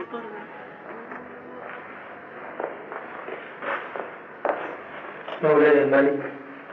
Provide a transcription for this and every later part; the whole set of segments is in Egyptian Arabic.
مولاي الملك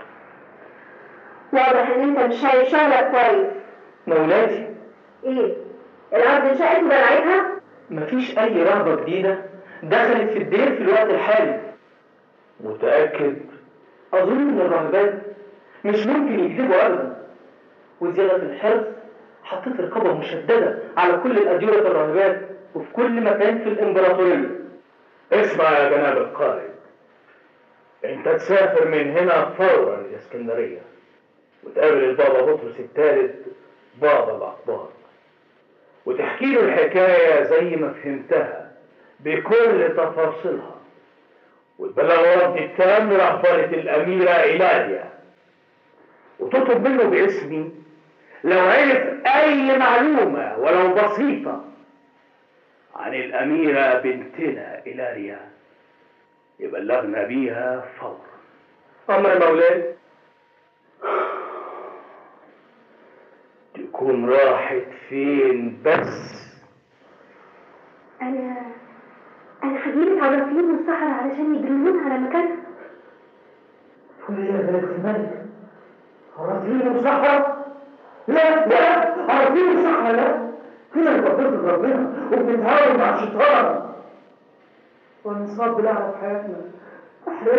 واضح ان انت مش شايف شغلك كويس مولاتي ايه الارض انشقت وبلعتها مفيش أي رهبة جديدة دخلت في الدير في الوقت الحالي متأكد أظن إن الراهبات مش ممكن يكذبوا أبدا وزيادة الحرص حطيت رقابة مشددة على كل الأديرة الراهبات وفي كل مكان في الإمبراطورية اسمع يا جناب القائد انت تسافر من هنا فورا الاسكندرية وتقابل البابا بطرس الثالث بابا الأخبار وتحكي له الحكاية زي ما فهمتها بكل تفاصيلها وتبلغ رد التام لرهبنة الأميرة إيلاليا وتطلب منه باسمي لو عرف أي معلومة ولو بسيطة عن الأميرة بنتنا إيلاليا يبلغنا بيها فورا أمر مولاي تكون راحت فين بس انا انا هجيب عرافين من الصحراء علشان يدلونها على مكانها وهي بنت الملك عرفين مصحرة لا لا عرفين مصحرة لا هنا بقدرة ربنا وبنتعاون مع الشيطان ونصاب بالله في حياتنا